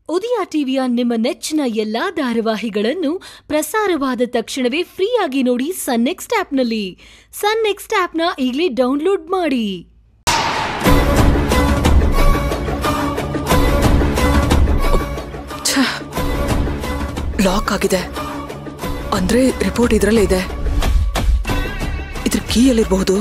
ಉದಯ ಟಿವಿಯ ನಿಮ್ಮ ನೆಚ್ಚಿನ ಎಲ್ಲಾ ಧಾರಾವಾಹಿಗಳನ್ನು ಪ್ರಸಾರವಾದ ತಕ್ಷಣವೇ ಫ್ರೀಯಾಗಿ ನೋಡಿ ಸನ್ ನೆಕ್ಸ್ಟ್ ಆಪ್ನಲ್ಲಿ ಸನ್ ನೆಕ್ಸ್ಟ್ ಆಪ್ನ ಈಗಲೇ ಡೌನ್ಲೋಡ್ ಮಾಡಿ ಲಾಕ್ ಆಗಿದೆ ಅಂದ್ರೆ ರಿಪೋರ್ಟ್ ಇದ್ರಲ್ಲೇ ಇದೆ ಇದ್ರ ಕೀ ಎಲ್ಲಿರಬಹುದು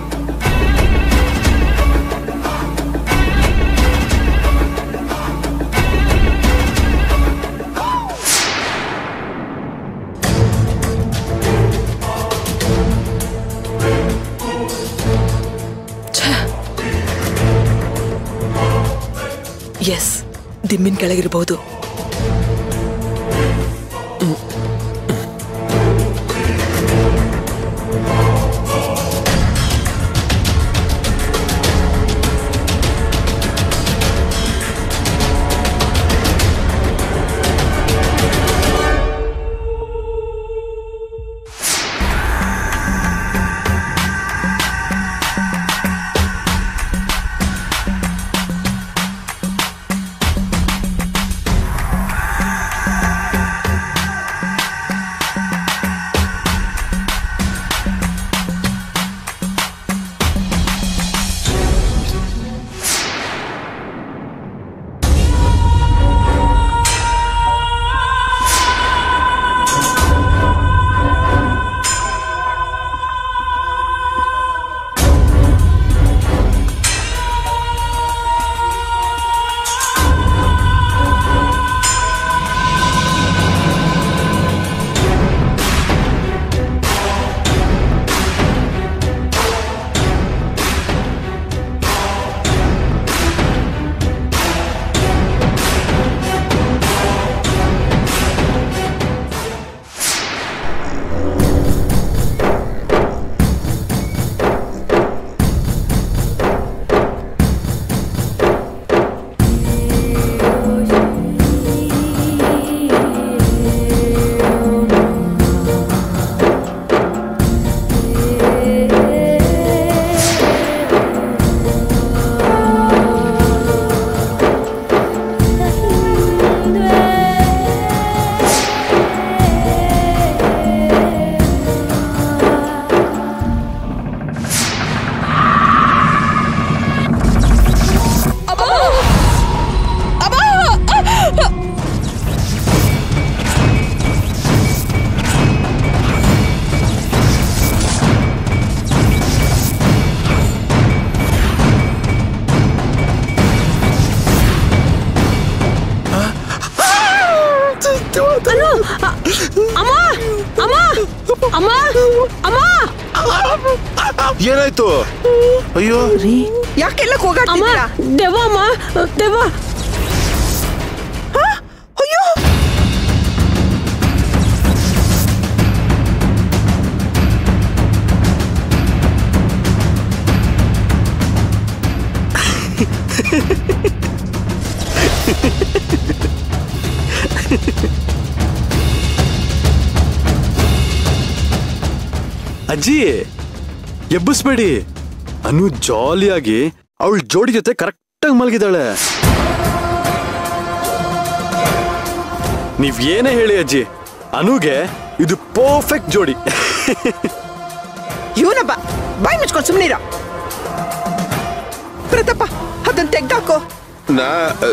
ಎಸ್ ದಿಮ್ಮಿನ ಕೆಳಗಿರಬಹುದು ಏನಾಯ್ತು ಅಯ್ಯೋ ಯಾಕೆಲ್ಲ ಅಮ್ಮ ಹೋಗಾಡ್ತಿದ್ದೀರಾ ದೆವ್ವ ಅಮ್ಮ ದೆವ್ವ ಅಯ್ಯೋ ಅಜ್ಜಿ ಎಬ್ಬಿಸ್ಬೇಡಿ ಅನು ಜಾಲಿಯಾಗಿ ಅವಳ ಜೋಡಿ ಜೊತೆ ಕರೆಕ್ಟಾಗಿ ಮಲಗಿದಾಳೆ ನೀವ್ ಏನೇ ಹೇಳಿ ಅಜ್ಜಿ ಅನುಗೆ ಇದು ಪರ್ಫೆಕ್ಟ್ ಜೋಡಿ ಇವನಬ್ಬ ಬಾಯಿ ಮುಚ್ಕೊಂಡು ಸುಮ್ಮನಿರ ಪ್ರತಾಪ ಅದನ್ನ ತೆಗ್ದಾಕೋ ನಾ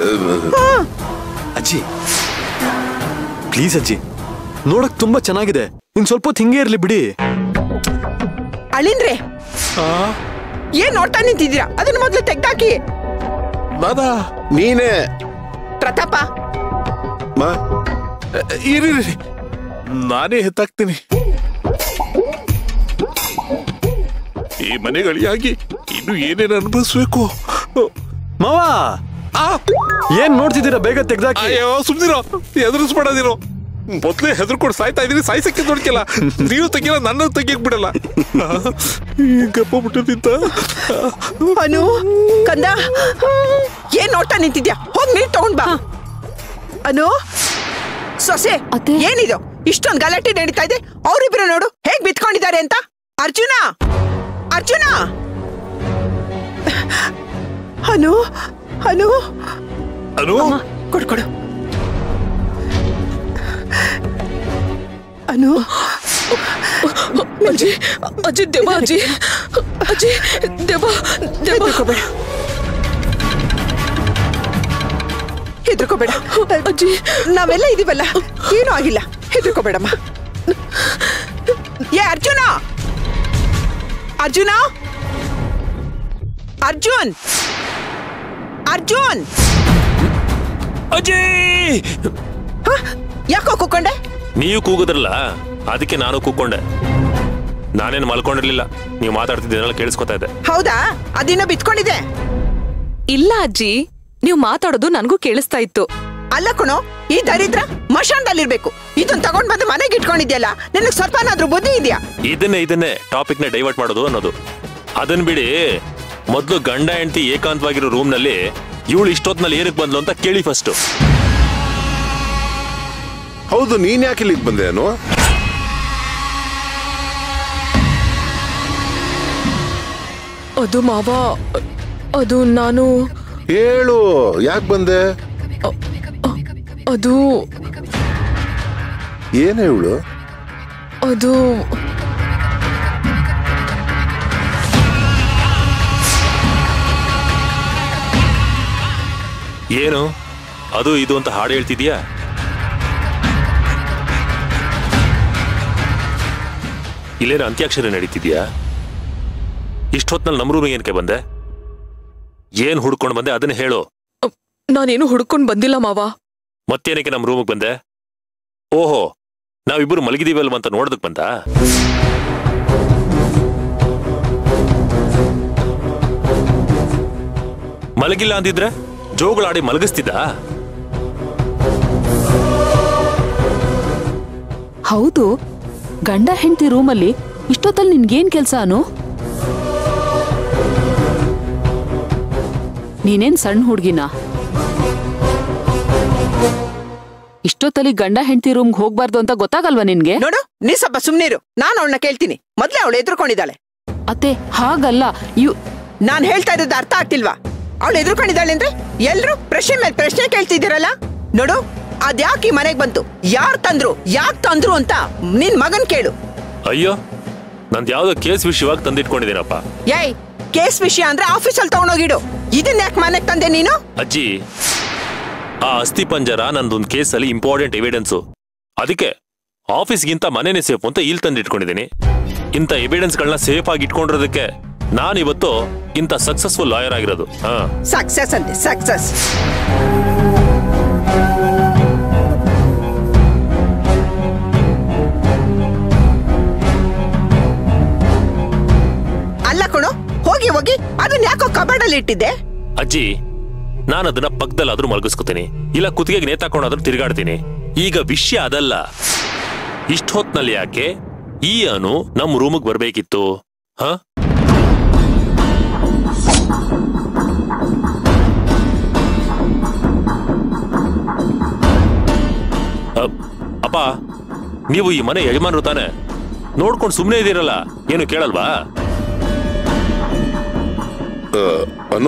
ಅಜ್ಜಿ ಪ್ಲೀಸ್ ಅಜ್ಜಿ ನೋಡಕ್ ತುಂಬಾ ಚೆನ್ನಾಗಿದೆ ಇನ್ ಸ್ವಲ್ಪ ಹೊತ್ತು ಹಿಂಗೆ ಇರ್ಲಿ ಬಿಡಿ ಅಳಿನ್ರೆ ಏನ್ ನೋಡ್ತಾ ನಿಂತಿದ್ದೀರಾ ಅದನ್ನ ಮೊದ್ಲು ತೆಗ್ದಾಕಿ ನಾನಾ ನೀನೇ ಪ್ರತಾಪ ಮಾ ಇರಿ ಇರಿ. ನಾನೇ ಹೆತ್ತಾಕ್ತೀನಿ ಈ ಮನೆಗಳಿಯಾಗಿ ಇನ್ನು ಏನೇನು ಅನುಭವಿಸ್ಬೇಕು ಮಾವ ಏನ್ ನೋಡ್ತಿದ್ದೀರಾ ಬೇಗ ತೆಗ್ದಾಕಿ ಅಯ್ಯೋ ಸುಮ್ನಿರೋ ಎದುರಿಸ್ಬೇಡದಿರೋ ಮೊದ್ಲೇ ಹೆದರ್ಕೊಂಡು ಸಾಯ್ತಾ ಇದೀನಿ ಸಾಯ್ಸಕ್ಕೆ ನೋಡ್ಕಿಲ್ಲ ನೀವು ತೆಗಿಲ್ಲ ನನ್ನ ತೆಗಿಯಕ್ ಬಿಡಲ್ಲ ಗಪ್ಪ ಬಿಟ್ಟಿದ್ದ ಅನು ಕಂದ ಏನ್ ನೋಡ್ತಾ ನಿಂತಿದ್ಯಾ ಹೋಗ್ ನೀರ್ ತಗೊಂಡ್ ಬಾ ಅನು ಸೊಸೆ ಅತ್ತೆ. ಏನಿದು ಇಷ್ಟೊಂದ್ ಗಲಾಟೆ ನಡೀತಾ ಇದೆ ಅವ್ರಿಬ್ರು ನೋಡು ಹೇಗ್ ಬಿತ್ಕೊಂಡಿದ್ದಾರೆ ಅಂತ ಅರ್ಜುನ ಅರ್ಜುನ ಅನು ಅನು ಅನು ಕೊಡು ಕೊಡು ಅನು ಅಜ್ಜಿ ಅಜ್ಜಿ ದೇವ ಅಜ್ಜಿ ಅಜ್ಜಿ ದೇವ ದೇವ ಹೆದರ್ಕೋಬೇಡ ಹೆದರ್ಕೋಬೇಡ ಅಜ್ಜಿ ನಾವೆಲ್ಲ ಇದೀವಲ್ಲ ಏನೂ ಆಗಿಲ್ಲ ಹೆದರ್ಕೋಬೇಡಮ್ಮ ಏ ಅರ್ಜುನ ಅರ್ಜುನ ಅರ್ಜುನ್ ಅರ್ಜುನ್ ಅಜಯ್ ಹ? ಯಾಕೋ ಕೂಕೊಂಡೆ ನೀವು ಕೂಗಿದ್ರಲ್ಲ ಅದಕ್ಕೆ ನಾನು ಕೂಕೊಂಡೆ ನಾನೇನು ಮಲ್ಕೊಂಡಿರ್ಲಿಲ್ಲ ನೀವು ಮಾತಾಡ್ತಿದ್ದೀನಲ್ಲ ಕೇಳಿಸ್ಕೊತಾ ಇದ್ದೆ ಹೌದಾ ಅದಿನ್ನ ಬಿತ್ಕೊಂಡಿದೆ ಇಲ್ಲ ಅಜ್ಜಿ ನೀವು ಮಾತಾಡೋದು ನನಗೂ ಕೇಳಿಸ್ತಾ ಇತ್ತು ಅಲ್ಲ ಕಣೋ ಈ ದರಿದ್ರ ಮಶಾನ್ದಲ್ಲಿರ್ಬೇಕು ಇದನ್ನ ತಗೊಂಡ್ ಬಂದು ಮನೆಗೆ ಇಟ್ಕೊಂಡಿದ್ಯಲ್ಲ ನಿನಗೆ ಸ್ವಲ್ಪನಾದ್ರೂ ಬುದ್ಧಿ ಇದೆಯಾ ಇದನ್ನೇ ಇದನ್ನೇ ಟಾಪಿಕ್ ನ ಡೈವರ್ಟ್ ಮಾಡೋದು ಅನ್ನೋದು ಅದನ್ ಬಿಡಿ ಮೊದ್ಲು ಗಂಡ ಹೆಂಡತಿ ಏಕಾಂತವಾಗಿರೋ ರೂಮ್ ನಲ್ಲಿ ಇವಳು ಇಷ್ಟೊತ್ನಲ್ಲಿ ಏನಕ್ಕೆ ಬಂದ್ಲು ಅಂತ ಕೇಳಿ ಫಸ್ಟ್ ಹೌದು ನೀನ್ ಯಾಕೆ ಇಲ್ಲಿಗೆ ಬಂದೆ ಅನು ಅದು ಮಾವ ಅದು ನಾನು ಹೇಳು ಯಾಕೆ ಬಂದೆ ಅದು ಏನೇ ಇವಳು ಅದು ಏನು ಅದು ಇದು ಅಂತ ಹಾಡು ಹೇಳ್ತಿದ್ಯಾ ಇಲ್ಲೇನು ಅಂತ್ಯಾಕ್ಷರಿ ನಡೀತಿದ್ಯಾ ಇಷ್ಟೊತ್ನಲ್ಲಿ ನಮ್ಮ ರೂಮಿಗೆ ಏನಕ್ಕೆ ಬಂದೆ ಏನ್ ಹುಡ್ಕೊಂಡು ಬಂದೆ ಅದನ್ನ ಹೇಳು ನಾನೇನು ಹುಡ್ಕೊಂಡ್ ಬಂದಿಲ್ಲ ಮಾವ ಮತ್ತೇನಕ್ಕೆ ನಮ್ಮ ರೂಮಿಗೆ ಬಂದೆ ಓಹೋ ನಾವಿಬ್ಬರು ಮಲಗಿದೀವಲ್ವ ಅಂತ ನೋಡೋದಕ್ ಬಂದ ಮಲಗಿಲ್ಲ ಅಂದಿದ್ರೆ ಜೋಗಳಾಡಿ ಮಲಗಿಸ್ತಿದ್ದ ಹೌದು ಗಂಡ ಹೆಂಡತಿ ರೂಮಲ್ಲಿ ಇಷ್ಟೊತ್ತಲ್ಲಿ ನಿನ್ಗೇನ್ ಕೆಲ್ಸ ಅನು ನೀನೇನ್ ಸಣ್ಣ ಹುಡ್ಗಿನ ಇಷ್ಟೊತ್ತಲ್ಲಿ ಗಂಡ ಹೆಂಡತಿ ರೂಮ್ಗೆ ಹೋಗ್ಬಾರ್ದು ಅಂತ ಗೊತ್ತಾಗಲ್ವಾ ನಿನ್ಗೆ ನೋಡು ನೀ ಸ್ವಲ್ಪ ಸುಮ್ನಿರು ನಾನು ಅವಳನ್ನ ಕೇಳ್ತೀನಿ ಮೊದ್ಲೇ ಅವಳು ಎದುರ್ಕೊಂಡಿದ್ದಾಳೆ ಅತ್ತೆ ಹಾಗಲ್ಲ ಇವ್ ನಾನ್ ಹೇಳ್ತಾ ಇರೋದು ಅರ್ಥ ಆಗ್ತಿಲ್ವಾ ಅವಳು ಎದುರ್ಕೊಂಡಿದ್ದಾಳೆ ಅಂದ್ರೆ ಎಲ್ರು ಪ್ರಶ್ನೆ ಮೇಲೆ ಪ್ರಶ್ನೆ ಕೇಳ್ತಿದ್ದೀರಲ್ಲ ನೋಡು ಅದ್ಯಾಕೆ ಈ ಮನೆಗ್ ಬಂತು ಯಾರ್ ತಂದ್ರು ಯಾಕ್ ತಂದ್ರು ಅಂತ ನಿನ್ ಮಗನ್ ಕೇಳು ಅಯ್ಯೋ ನಂದು ಯಾವ್ದೋ ಕೇಸ್ ವಿಷಯವಾಗಿ ತಂದಿಟ್ಕೊಂಡಿದ್ದೀನಪ್ಪ ಏಯ್ ಕೇಸ್ ವಿಷಯ ಅಂದ್ರೆ ಆಫೀಸಲ್ಲಿ ತಗೊಂಡೋಗಿಡು ಇದನ್ನ ಯಾಕೆ ಮನೆಗ್ ತಂದೆ ನೀನು ಅಜ್ಜಿ ಆ ಅಸ್ಥಿ ಪಂಜರ ನಂದೊಂದು ಕೇಸಲ್ಲಿ ಇಂಪಾರ್ಟೆಂಟ್ ಎವಿಡೆನ್ಸು ಅದಕ್ಕೆ ಆಫೀಸ್ಗಿಂತ ಮನೆನೇ ಸೇಫ್ ಅಂತ ಇಲ್ಲಿ ತಂದಿಟ್ಕೊಂಡಿದ್ದೀನಿ ಇಂಥ ಎವಿಡೆನ್ಸ್ಗಳನ್ನ ಸೇಫ್ ಆಗಿ ಇಟ್ಕೊಂಡಿರೋದಕ್ಕೆ ನಾನಿವತ್ತು ಇಂಥ ಸಕ್ಸಸ್ಫುಲ್ ಲಾಯರ್ ಆಗಿರೋದು ಹಾ ಸಕ್ಸಸ್ ಅಂತೆ ಸಕ್ಸಸ್ ಅಲ್ಲ ಕಣೋ ಹೋಗಿ ಹೋಗಿ ಅದನ್ನ ಯಾಕೋ ಕಬಾರ್ಡಲ್ಲಿ ಇಟ್ಟಿದ್ದೆ ಅಜ್ಜಿ ನಾನು ಅದನ್ನ ಪಕ್ಕದಲ್ಲಾದ್ರೂ ಮಲಗಿಸ್ಕೊತೀನಿ ಇಲ್ಲ ಕುತ್ತಿಗೆಗೆ ನೇತಾಕೊಂಡಾದ್ರೂ ತಿರುಗಾಡ್ತೀನಿ ಈಗ ವಿಷಯ ಅದಲ್ಲ ಇಷ್ಟೊತ್ನಲ್ಲಿ ಯಾಕೆ ಈ ಅನು ನಮ್ಮ ರೂಮಿಗೆ ಬರ್ಬೇಕಿತ್ತು ಹ ಅಪ್- ಅಪ್ಪ ನೀವು ಈ ಮನೆ ಯಜಮಾನರು ತಾನೆ ನೋಡ್ಕೊಂಡು ಸುಮ್ಮನೆ ಇದ್ದೀರಲ್ಲ ಏನು ಕೇಳಲ್ವಾ ಆ, ಅನು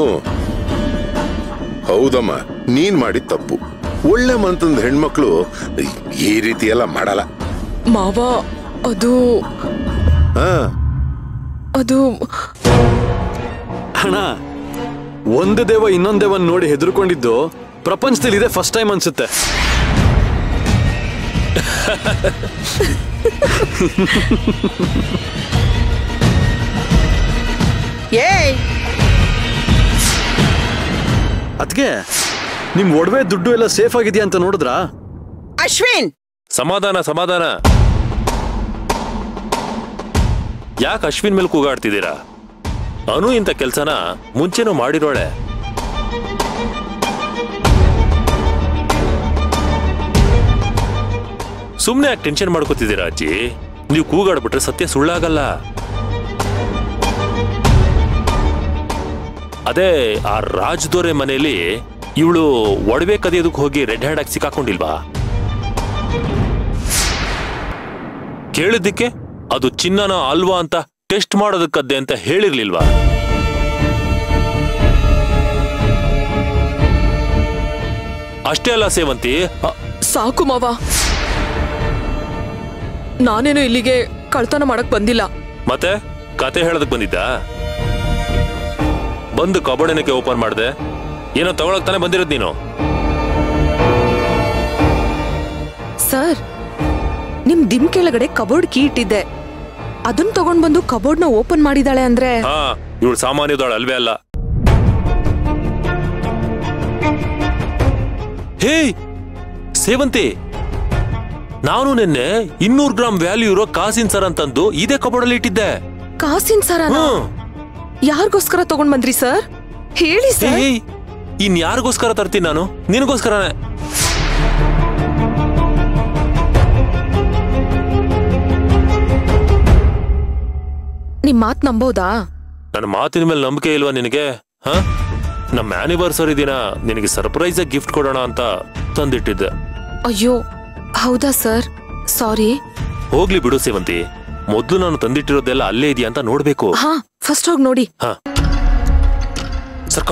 ಹೌದಮ್ಮ ನೀನ್ ಮಾಡಿದ ತಪ್ಪು ಒಳ್ಳೆ ಮನ್ತಂದ ಹೆಣ್ಮಕ್ಳು ಈ ರೀತಿ ಎಲ್ಲ ಮಾಡಲ್ಲ ಮಾವ ಅದು ಹಾ ಅದು ಅಣ್ಣ ಒಂದು ದೇವ ಇನ್ನೊಂದ್ ದೇವನ್ ನೋಡಿ ಹೆದರ್ಕೊಂಡಿದ್ದು ಪ್ರಪಂಚದಲ್ಲಿ ಇದೆ ಫಸ್ಟ್ ಟೈಮ್ ಅನ್ಸುತ್ತೆ ಏಯ್ ಅದ್ಗೆ ನಿಮ್ ಒಡವೆ ದುಡ್ಡು ಎಲ್ಲ ಸೇಫ್ ಆಗಿದ್ಯಾ ಅಂತ ನೋಡಿದ್ರಾ ಅಶ್ವಿನ್ ಸಮಾಧಾನ ಸಮಾಧಾನ ಯಾಕೆ ಅಶ್ವಿನ್ ಮೇಲೆ ಕೂಗಾಡ್ತಿದ್ದೀರಾ ಅನು ಇಂಥ ಕೆಲ್ಸನ ಮುಂಚೆನೂ ಮಾಡಿರೋಳೆ ಸುಮ್ಮನೆ ಯಾಕೆ ಟೆನ್ಷನ್ ಮಾಡ್ಕೋತಿದ್ದೀರಾ ಅಜ್ಜಿ ನೀವು ಕೂಗಾಡ್ಬಿಟ್ರೆ ಸತ್ಯ ಸುಳ್ಳಾಗಲ್ಲ ಅದೇ ಆ ರಾಜ್ದೋರೆ ಮನೆಯಲ್ಲಿ ಇವಳು ಒಡವೆ ಕದಿಯೋದಕ್ಕೆ ಹೋಗಿ ರೆಡ್ ಹ್ಯಾಂಡ್ ಆಗಿ ಸಿಕ್ಕಾಕೊಂಡಿಲ್ವಾ ಕೇಳಿದ್ದಕ್ಕೆ ಅದು ಚಿನ್ನನ ಅಲ್ವಾ ಅಂತ ಟೆಸ್ಟ್ ಮಾಡೋದಕ್ಕದ್ದೆ ಅಂತ ಹೇಳಿರ್ಲಿಲ್ವಾ ಅಷ್ಟೇ ಅಲ್ಲ ಸೇವಂತಿ ಅ- ಸಾಕು ಮಾವ ನಾನೇನು ಇಲ್ಲಿಗೆ ಕಳ್ತನ ಮಾಡಕ್ ಬಂದಿಲ್ಲ ಮತ್ತೆ ಕತೆ ಹೇಳೋದಕ್ ಬಂದಿದ್ದ ಬಂದು ಕಬೋರ್ಡ್ ಓಪನ್ ಮಾಡ್ದೆ ಏನೋ ತಗೊಳಕ್ ತಾನೇ ಬಂದಿರೋದ್ ನೀನು ಸರ್ ನಿಮ್ ದಿಮ್ ಕೆಳಗಡೆ ಕಬೋರ್ಡ್ ಕೀ ಇಟ್ಟಿದ್ದೆ ಅದನ್ನ ತಗೊಂಡ್ ಬಂದು ಕಬೋರ್ಡ್ ನ ಓಪನ್ ಮಾಡಿದಾಳೆ ಅಂದ್ರೆ ಹಾ ಇವಳು ಸಾಮಾನ್ಯದವಳು ಅಲ್ವೇ ಅಲ್ಲ ಹೇ ಸೇವಂತಿ ನಾನು ನಿನ್ನೆ ಇನ್ನೂರು ಗ್ರಾಮ್ ವ್ಯಾಲ್ಯೂ ಇರೋ ಕಾಸಿನ ಸರ್ ಅಂತಂದು ಇದೇ ಕಬೋರ್ಡಲ್ಲಿ ಇಟ್ಟಿದ್ದೆ ಕಾಸಿನ ಸರ ಹ್ಮ್ ಯಾರಿಗೋಸ್ಕರ ತಗೊಂಡ್ ಬಂದ್ರಿ ಸರ್ ಹೇಳಿ ಸರ್ ಏಯ್ ಇನ್ ಯಾರಿಗೋಸ್ಕರ ತರ್ತೀನಿ ನಾನು ನಿನಗೋಸ್ಕರನೇ ನಿಮ್ ಮಾತ್ ನಂಬೋದಾ ನನ್ನ ಮಾತಿನ ಮೇಲೆ ನಂಬಿಕೆ ಇಲ್ವಾ ನಿನಗೆ ಹ ನಮ್ಮ ಆನಿವರ್ಸರಿ ದಿನ ನಿನಗೆ ಸರ್ಪ್ರೈಸ್ ಆಗಿ ಗಿಫ್ಟ್ ಕೊಡೋಣ ಅಂತ ತಂದಿಟ್ಟಿದ್ದೆ ಅಯ್ಯೋ ಹೌದಾ ಸರ್ ಸಾರಿ ಹೋಗ್ಲಿ ಬಿಡು ಸೇವಂತಿ ಮೊದ್ಲು ನಾನು ತಂದಿಟ್ಟಿರೋದೆಲ್ಲ ಅಲ್ಲೇ ಇದೆಯಾ ಅಂತ ನೋಡ್ಬೇಕು ಹಾ ಫಸ್ಟ್ ಹೋಗಿ ನೋಡಿ ಹ ಸರ್ಕೋ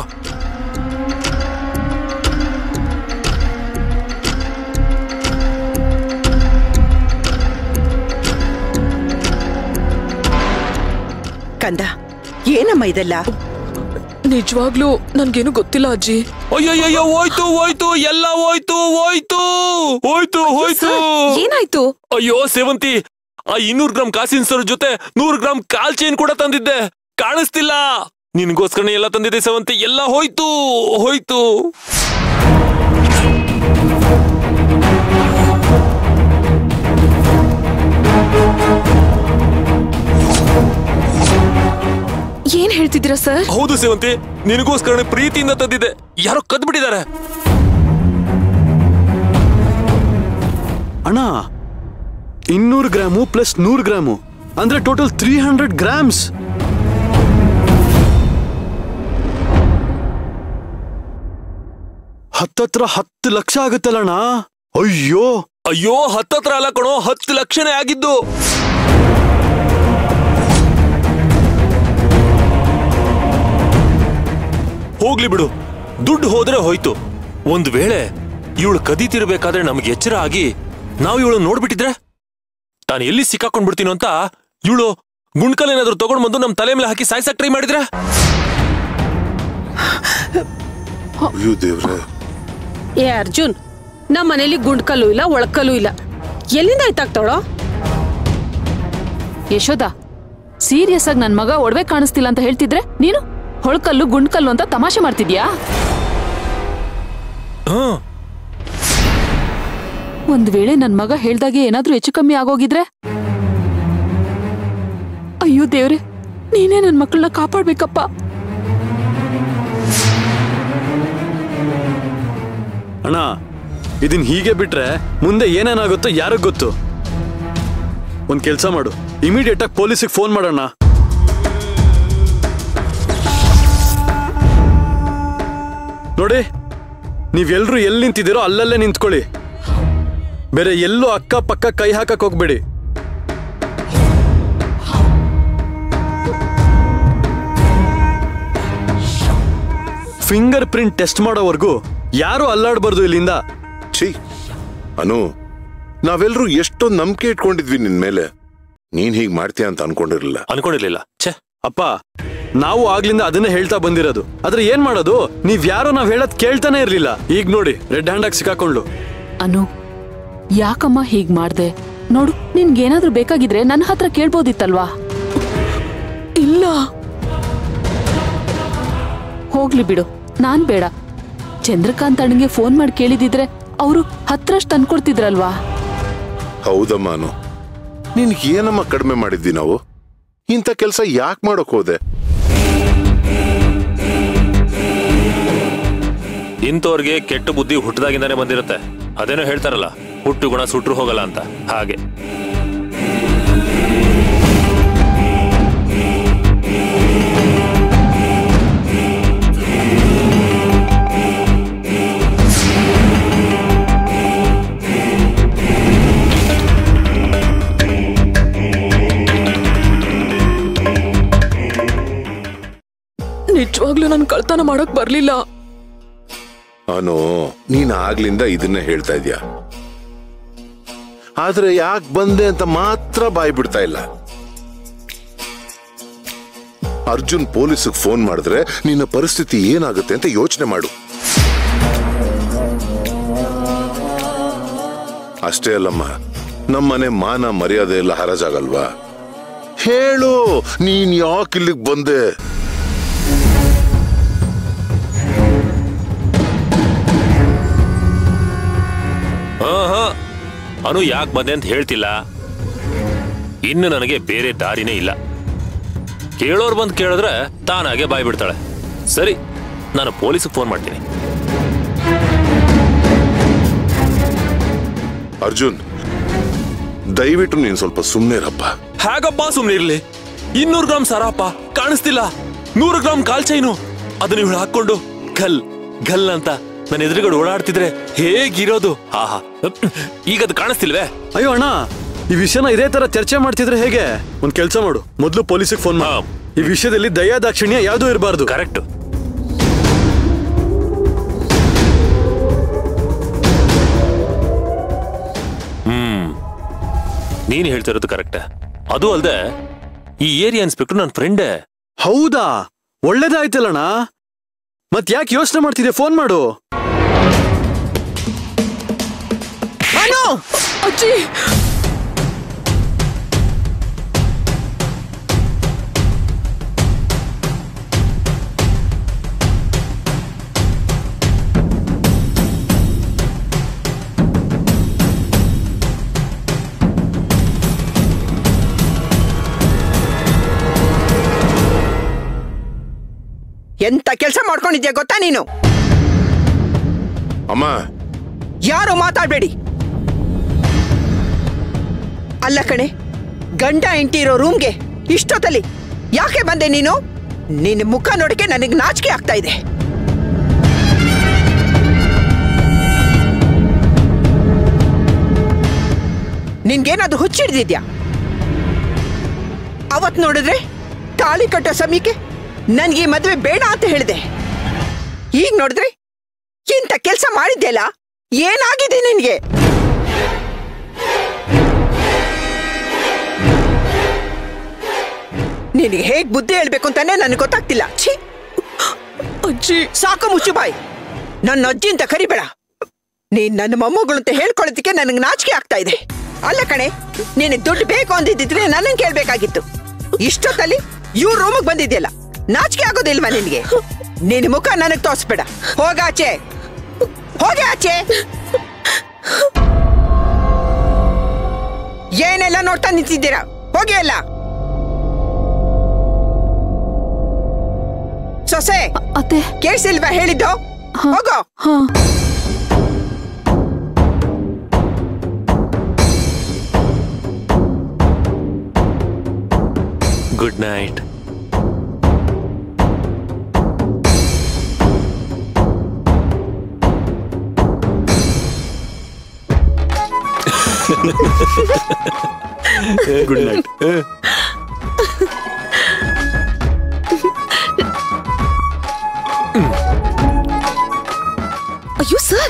ಕಂದ ಏನಮ್ಮ ಇದೆಲ್ಲ ನಿಜವಾಗ್ಲೂ ನನ್ಗೇನು ಗೊತ್ತಿಲ್ಲ ಅಜ್ಜಿ ಅಯ್ಯಯ್ಯೋ ಹೋಯ್ತು ಹೋಯ್ತು ಎಲ್ಲ ಹೋಯ್ತು ಹೋಯ್ತು ಹೋಯ್ತು ಹೋಯ್ತು ಏನಾಯ್ತು ಅಯ್ಯೋ ಸೇವಂತಿ ಆ ಇನ್ನೂರು ಗ್ರಾಮ್ ಕಾಸಿನ ಸರ್ ಜೊತೆ ನೂರು ಗ್ರಾಮ್ ಕಾಲ್ ಚೈನ್ ಕೂಡ ತಂದಿದ್ದೆ ಕಾಣಿಸ್ತಿಲ್ಲ ನಿನ್ಗೋಸ್ಕರನೇ ಎಲ್ಲ ತಂದಿದ್ದೆ ಸೇವಂತಿ ಎಲ್ಲ ಹೋಯ್ತು ಹೋಯ್ತು ಏನ್ ಹೇಳ್ತಿದ್ದೀರಾ ಸರ್ ಹೌದು ಸೇವಂತಿ ನಿನಗೋಸ್ಕರನೇ ಪ್ರೀತಿಯಿಂದ ತಂದಿದ್ದೆ ಯಾರೋ ಕದ್ಬಿಟ್ಟಿದ್ದಾರೆ ಅಣ್ಣ ಇನ್ನೂರು ಗ್ರಾಮು ಪ್ಲಸ್ ನೂರು ಗ್ರಾಮು ಅಂದ್ರೆ ಟೋಟಲ್ ತ್ರೀ ಹಂಡ್ರೆಡ್ ಗ್ರಾಮ್ಸ್ ಹತ್ತತ್ರ ಹತ್ತು ಲಕ್ಷ ಆಗುತ್ತಲ್ಲಣ್ಣ ಅಯ್ಯೋ ಅಯ್ಯೋ ಹತ್ತತ್ರ ಅಲ್ಲ ಕಣೋ ಹತ್ತು ಲಕ್ಷನೇ ಆಗಿದ್ದು ಹೋಗ್ಲಿ ಬಿಡು ದುಡ್ಡು ಹೋದ್ರೆ ಹೋಯ್ತು ಒಂದ್ ವೇಳೆ ಇವಳು ಕದೀತಿರ್ಬೇಕಾದ್ರೆ ನಮ್ಗೆ ಎಚ್ಚರ ಆಗಿ ನಾವು ಇವಳು ನೋಡ್ಬಿಟ್ಟಿದ್ರೆ ತಾನು ಎಲ್ಲಿ ಸಿಕ್ಕಾಕೊಂಡ್ ಬಿಡ್ತೀನೋ ಅಂತ ಇವಳು ಗುಂಡ್ಕಲ್ ಏನಾದ್ರು ತಗೊಂಡ್ ಬಂದು ನಮ್ ತಲೆ ಮೇಲೆ ಹಾಕಿ ಸಾಯ್ಸಕ್ ಟ್ರೈ ಮಾಡಿದ್ರೆ ಅಯ್ಯೋ ದೇವ್ರೆ ಏ ಅರ್ಜುನ್ ನಮ್ಮ ಮನೇಲಿ ಗುಂಡ್ಕಲ್ಲು ಇಲ್ಲ ಒಳಕಲ್ಲು ಇಲ್ಲ ಎಲ್ಲಿಂದ ಆಯ್ತಾಗ್ತಾಳೋ ಯಶೋದ ಸೀರಿಯಸ್ ಆಗಿ ನನ್ ಮಗ ಒಡವೆ ಕಾಣಿಸ್ತಿಲ್ಲ ಅಂತ ಹೇಳ್ತಿದ್ರೆ ನೀನು ಹೊಳ್ಕಲ್ಲು ಗುಂಡ್ಕಲ್ಲು ಅಂತ ತಮಾಷೆ ಮಾಡ್ತಿದ್ಯಾ ಹ್ಮ್ ಒಂದ್ ವೇಳೆ ನನ್ ಮಗ ಹೇಳ್ದಾಗೆ ಏನಾದ್ರೂ ಹೆಚ್ಚು ಕಮ್ಮಿ ಆಗೋಗಿದ್ರೆ ಅಯ್ಯೋ ದೇವ್ರೆ ನೀನೇ ನನ್ ಮಕ್ಕಳನ್ನ ಕಾಪಾಡ್ಬೇಕಪ್ಪ ಅಣ್ಣ ಇದನ್ ಹೀಗೆ ಬಿಟ್ರೆ ಮುಂದೆ ಏನೇನಾಗುತ್ತೋ ಯಾರಿಗ್ ಗೊತ್ತು ಒಂದ್ ಕೆಲ್ಸ ಮಾಡು ಇಮಿಡಿಯೇಟ್ ಆಗಿ ಪೊಲೀಸಿಗೆ ಫೋನ್ ಮಾಡೋಣ ನೋಡಿ ನೀವೆಲ್ರೂ ಎಲ್ಲಿ ನಿಂತಿದ್ದೀರೋ ಅಲ್ಲಲ್ಲೇ ನಿಂತ್ಕೊಳ್ಳಿ ಬೇರೆ ಎಲ್ಲೂ ಅಕ್ಕ ಪಕ್ಕ ಕೈ ಹಾಕಕ್ ಹೋಗ್ಬೇಡಿ ಫಿಂಗರ್ ಪ್ರಿಂಟ್ ಟೆಸ್ಟ್ ಮಾಡೋವರೆಗೂ ಯಾರು ಅಲ್ಲಾಡ್ಬಾರ್ದು ಇಲ್ಲಿಂದ ಛೀ ಅನು ನಾವೆಲ್ಲರೂ ಎಷ್ಟೊಂದು ನಂಬಿಕೆ ಇಟ್ಕೊಂಡಿದ್ವಿ ನಿನ್ ಮೇಲೆ ನೀನ್ ಹೀಗ್ ಮಾಡ್ತೀಯ ಅಂತ ಅನ್ಕೊಂಡಿರ್ಲಿಲ್ಲ ಅನ್ಕೊಂಡಿರ್ಲಿಲ್ಲ ಛೇ ಅಪ್ಪ ನಾವು ಆಗ್ಲಿಂದ ಅದನ್ನೇ ಹೇಳ್ತಾ ಬಂದಿರೋದು ಆದ್ರೆ ಏನ್ ಮಾಡೋದು ನೀವ್ ಯಾರೋ ನಾವ್ ಹೇಳದ್ ಕೇಳ್ತಾನೆ ಇರ್ಲಿಲ್ಲ ಈಗ ನೋಡಿ ರೆಡ್ ಹ್ಯಾಂಡ್ ಆಗಿ ಸಿಕ್ಕಾಕೊಂಡು ಅನು ಯಾಕಮ್ಮ ಹೀಗ್ ಮಾಡ್ದೆ ನೋಡು ನಿನ್ಗೇನಾದ್ರೂ ಬೇಕಾಗಿದ್ರೆ ನನ್ನ ಹತ್ರ ಕೇಳ್ಬೋದಿತ್ತಲ್ವಾ ಇಲ್ಲ ಹೋಗ್ಲಿ ಬಿಡು ನಾನ್ ಬೇಡ ಚಂದ್ರಕಾಂತ್ ಅಣ್ಣಗೆ ಫೋನ್ ಮಾಡಿ ಕೇಳಿದಿದ್ರೆ ಅವರು ಹತ್ರಷ್ಟು ತಂದ್ಕೊಡ್ತಿದ್ರಲ್ವಾ ಹೌದಮ್ಮ ಅನು ನಿನ್ಗೆ ಏನಮ್ಮ ಕಡಿಮೆ ಮಾಡಿದ್ವಿ ನಾವು ಇಂಥ ಕೆಲಸ ಯಾಕೆ ಮಾಡೋಕ್ ಹೋದೆ ಇಂಥವ್ರಿಗೆ ಕೆಟ್ಟ ಬುದ್ಧಿ ಹುಟ್ಟದಾಗಿಂದಾನೇ ಬಂದಿರುತ್ತೆ ಅದೇನೋ ಹೇಳ್ತಾರಲ್ಲ ಹುಟ್ಟು ಗುಣ ಸುಟ್ರು ಹೋಗಲ್ಲ ಅಂತ ಹಾಗೆ ನಿಜವಾಗ್ಲೂ ನನ್ ಕಳ್ತನ ಮಾಡಕ್ ಬರ್ಲಿಲ್ಲ ಅನು ನೀನ್ ಆಗ್ಲಿಂದ ಇದನ್ನೇ ಹೇಳ್ತಾ ಇದ್ಯಾ ಆದ್ರೆ ಯಾಕೆ ಬಂದೆ ಅಂತ ಮಾತ್ರ ಬಾಯ್ ಬಿಡ್ತಾ ಇಲ್ಲ ಅರ್ಜುನ್ ಪೊಲೀಸಿಗೆ ಫೋನ್ ಮಾಡಿದ್ರೆ ನಿನ್ನ ಪರಿಸ್ಥಿತಿ ಏನಾಗುತ್ತೆ ಅಂತ ಯೋಚನೆ ಮಾಡು ಅಷ್ಟೇ ಅಲ್ಲಮ್ಮ ನಮ್ಮನೆ ಮಾನ ಮರ್ಯಾದೆ ಎಲ್ಲ ಹರಾಜಾಗಲ್ವಾ ಹೇಳು ನೀನ್ ಯಾಕೆ ಇಲ್ಲಿಗೆ ಬಂದೆ ಆಹಾ, ಅನು ಯಾಕೆ ಬಂದೆ ಅಂತ ಹೇಳ್ತಿಲ್ಲ ಇನ್ನು ನನಗೆ ಬೇರೆ ದಾರಿನೇ ಇಲ್ಲ ಕೇಳೋರು ಬಂದು ಕೇಳಿದ್ರೆ ತಾನಾಗೆ ಬಾಯ್ ಬಿಡ್ತಾಳೆ ಸರಿ ನಾನು ಪೊಲೀಸಿಗೆ ಫೋನ್ ಮಾಡ್ತೀನಿ ಅರ್ಜುನ್ ದಯವಿಟ್ಟು ನೀನ್ ಸ್ವಲ್ಪ ಸುಮ್ಮನೆ ರಪ್ಪ ಹೇಗಪ್ಪ ಸುಮ್ನೆ ಇರ್ಲಿ ಇನ್ನೂರು ಗ್ರಾಮ್ ಸರಪ್ಪ ಕಾಣಿಸ್ತಿಲ್ಲ ನೂರು ಗ್ರಾಮ್ ಕಾಲ್ ಚೈನು ಅದನ್ನ ಇವಳು ಹಾಕೊಂಡು ಗಲ್ ಗಲ್ ಅಂತ ನನ್ನ ಎದುರುಗಡೆ ಓಡಾಡ್ತಿದ್ರೆ ಹೇಗಿರೋದು ಆಹಾ ಈಗ ಅದು ಕಾಣಿಸ್ತಿಲ್ವೇ ಅಯ್ಯೋ ಅಣ್ಣ ಈ ವಿಷಯನ ಇದೇ ತರ ಚರ್ಚೆ ಮಾಡ್ತಿದ್ರೆ ಹೇಗೆ ಒಂದ್ ಕೆಲ್ಸ ಮಾಡು ಮೊದ್ಲು ಪೊಲೀಸಿಗೆ ಫೋನ್ ಹಾ. ಮಾಡು ಈ ವಿಷಯದಲ್ಲಿ ದಯಾ ದಾಕ್ಷಿಣ್ಯ ಯಾವ್ದೂ ಇರಬಾರ್ದು ಕರೆಕ್ಟ್ ಹ್ಮ್ ನೀನ್ ಹೇಳ್ತಿರೋದು ಕರೆಕ್ಟ್ ಅದು ಅಲ್ದೆ ಈ ಏರಿಯಾ ಇನ್ಸ್ಪೆಕ್ಟರ್ ನನ್ನ ಫ್ರೆಂಡೇ ಹೌದಾ ಒಳ್ಳೇದಾಯ್ತಲ್ಲಣ್ಣ ಮತ್ ಯಾಕೆ ಯೋಚನೆ ಮಾಡ್ತಿದ್ದೆ ಫೋನ್ ಮಾಡು ಅನು ಅಜ್ಜಿ ಎಂತ ಕೆಲಸ ಮಾಡ್ಕೊಂಡಿದ್ಯಾ ಗೊತ್ತಾ ನೀನು ಅಮ್ಮ ಯಾರು ಮಾತಾಡ್ಬೇಡಿ ಅಲ್ಲ ಕಣೆ ಗಂಡ ಹೆಂಡತಿ ಇರೋ ರೂಮ್ಗೆ ಇಷ್ಟೊತ್ತಲ್ಲಿ ಯಾಕೆ ಬಂದೆ ನೀನು ನಿನ್ನ ಮುಖ ನೋಡಕ್ಕೆ ನನಗೆ ನಾಚಿಕೆ ಆಗ್ತಾ ಇದೆ ನಿನ್ಗೇನಾದ್ರು ಹುಚ್ಚಿಡ್ದಿದ್ಯಾ ಅವತ್ ನೋಡಿದ್ರೆ ತಾಳಿ ಕಟ್ಟೋ ಸಮಯಕ್ಕೆ ನನ್ಗೆ ಈ ಮದುವೆ ಬೇಡ ಅಂತ ಹೇಳಿದೆ ಈಗ ನೋಡಿದ್ರೆ ಇಂಥ ಕೆಲಸ ಮಾಡಿದ್ಯಲ್ಲ ಏನಾಗಿದೆ ನಿನ್ಗೆ ನಿನಗೆ ಹೇಗ್ ಬುದ್ಧಿ ಹೇಳ್ಬೇಕು ಅಂತಾನೆ ನನಗೆ ಗೊತ್ತಾಗ್ತಿಲ್ಲ ಛೀ ಅಜ್ಜಿ ಸಾಕು ಮುಚ್ಚು ಬಾಯ್ ನನ್ನ ಅಜ್ಜಿ ಅಂತ ಕರಿಬೇಡ ನೀನ್ ನನ್ನ ಮೊಮ್ಮಗಳು ಅಂತ ಹೇಳ್ಕೊಳ್ಳೋದಕ್ಕೆ ನನಗೆ ನಾಚಿಕೆ ಆಗ್ತಾ ಇದೆ ಅಲ್ಲ ಕಣೆ ನಿನಗೆ ದುಡ್ಡು ಬೇಕು ಅಂದಿದ್ದಿದ್ರೆ ನನ್ನನ್ ಕೇಳ್ಬೇಕಾಗಿತ್ತು ಇಷ್ಟೊತ್ತಲ್ಲಿ ಇವ್ರ ರೂಮಿಗೆ ಬಂದಿದ್ಯಲ್ಲ ನಾಚಿಕೆ ಆಗೋದಿಲ್ವಾ ನಿನ್ಗೆ ನಿನ್ ಮುಖ ನನಗ್ ತೋರಿಸ್ಬೇಡ ಹೋಗಾಚೆ ಹೋಗಿ ಆಚೆ ಏನೆಲ್ಲ ನೋಡ್ತಾ ನಿಂತಿದ್ದೀರಾ ಹೋಗಿ ಅಲ್ಲ ಸೊಸೆ ಅತ್ತೆ ಕೇಳಿಸಿಲ್ವಾ ಹೇಳಿದ್ದು ಹೋಗೋ ಹಾ ಗುಡ್ ನೈಟ್ ಗುಡ್ ನೈಟ್ ಅಯ್ಯೋ ಸರ್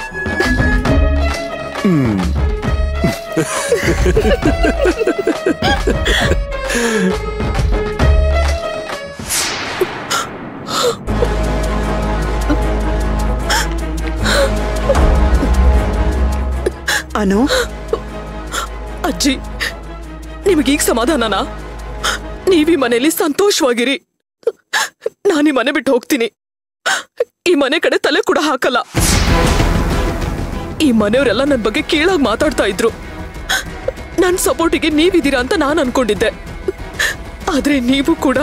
ಅನು ಅಜ್ಜಿ ನಿಮಗೀಗ ಸಮಾಧಾನನಾ ನೀವೀ ಮನೇಲಿ ಸಂತೋಷವಾಗಿರಿ ನಾನು ಈ ಮನೆ ಬಿಟ್ಟು ಹೋಗ್ತೀನಿ ಈ ಮನೆ ಕಡೆ ತಲೆ ಕೂಡ ಹಾಕಲ್ಲ ಈ ಮನೆಯವರೆಲ್ಲ ನನ್ನ ಬಗ್ಗೆ ಕೀಳಾಗಿ ಮಾತಾಡ್ತಾ ಇದ್ರು ನನ್ನ ಸಪೋರ್ಟಿಗೆ ನೀವಿದ್ದೀರಾ ಅಂತ ನಾನು ಅನ್ಕೊಂಡಿದ್ದೆ ಆದ್ರೆ ನೀವು ಕೂಡ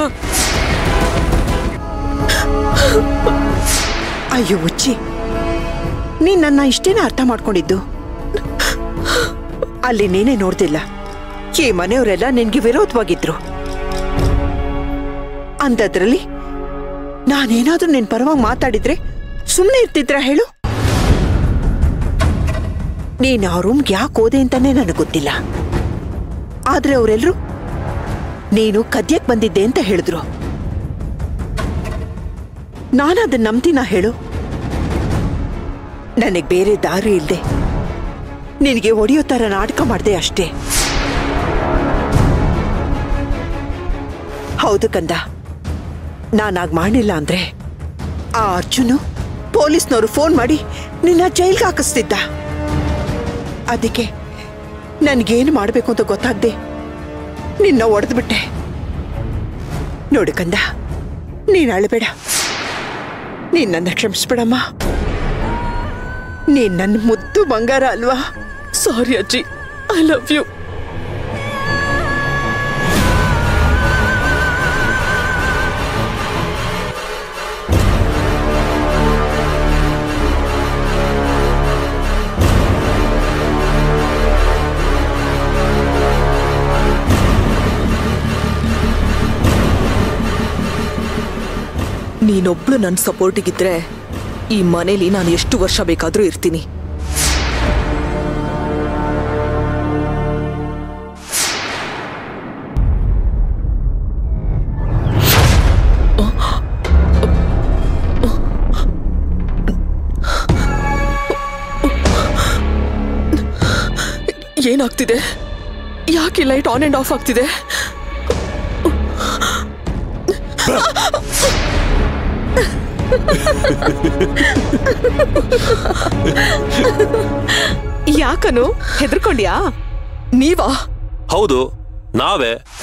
ಅಯ್ಯೋ ಉಚ್ಚಿ ನೀನ್ ನನ್ನ ಇಷ್ಟೇನ ಅರ್ಥ ಮಾಡ್ಕೊಂಡಿದ್ದು ಅಲ್ಲಿ ನೀನೇ ನೋಡ್ತಿಲ್ಲ ಈ ಮನೆಯವರೆಲ್ಲ ನಿನ್ಗೆ ವಿರೋಧವಾಗಿದ್ರು ಅಂಥದ್ರಲ್ಲಿ ನಾನೇನಾದ್ರೂ ನಿನ್ ಪರವಾಗಿ ಮಾತಾಡಿದ್ರೆ ಸುಮ್ಮನೆ ಇರ್ತಿದ್ರ ಹೇಳು ನೀನ್ ಆ ರೂಮ್ಗೆ ಯಾಕೆ ಹೋದೆ ಅಂತಾನೆ ನನಗೆ ಗೊತ್ತಿಲ್ಲ ಆದ್ರೆ ಅವರೆಲ್ಲರೂ ನೀನು ಕದ್ಯಕ್ ಬಂದಿದ್ದೆ ಅಂತ ಹೇಳಿದ್ರು ನಾನದನ್ನ ನಂಬ್ತೀನ ಹೇಳು ನನಗೆ ಬೇರೆ ದಾರಿ ಇಲ್ಲದೆ ನಿನಗೆ ಒಡೆಯೋ ತರ ನಾಟಕ ಮಾಡಿದೆ ಅಷ್ಟೇ ಹೌದು ಕಂದ ನಾನಾಗ್ ಮಾಡಿಲ್ಲ ಅಂದ್ರೆ ಆ ಅರ್ಜುನು ಪೊಲೀಸ್ನವರು ಫೋನ್ ಮಾಡಿ ನಿನ್ನ ಜೈಲ್ಗೆ ಹಾಕಿಸ್ತಿದ್ದ ಅದಕ್ಕೆ ನನ್ಗೇನು ಮಾಡಬೇಕು ಅಂತ ಗೊತ್ತಾಗ್ದೆ ನಿನ್ನ ಒಡೆದ್ಬಿಟ್ಟೆ ನೋಡು ಕಂದ ನೀನ್ ಅಳಬೇಡ ನೀನ್ ನನ್ನ ಕ್ಷಮಿಸ್ಬಿಡಮ್ಮ ನೀನ್ ನನ್ನ ಮುದ್ದು ಬಂಗಾರ ಅಲ್ವಾ ಸಾರಿ ಅಜ್ಜಿ ಐ ಲವ್ ಯು ನೀನೊಬ್ಳು ನನ್ನ ಸಪೋರ್ಟಿಗಿದ್ರೆ ಈ ಮನೇಲಿ ನಾನು ಎಷ್ಟು ವರ್ಷ ಬೇಕಾದ್ರೂ ಇರ್ತೀನಿ ಏನಾಗ್ತಿದೆ ಯಾಕೆ ಲೈಟ್ ಆನ್ ಅಂಡ್ ಆಫ್ ಆಗ್ತಿದೆ ಯಾಕನು ಹೆದರ್ಕೊಂಡ್ಯಾ ನೀವಾ ಹೌದು ನಾವೇ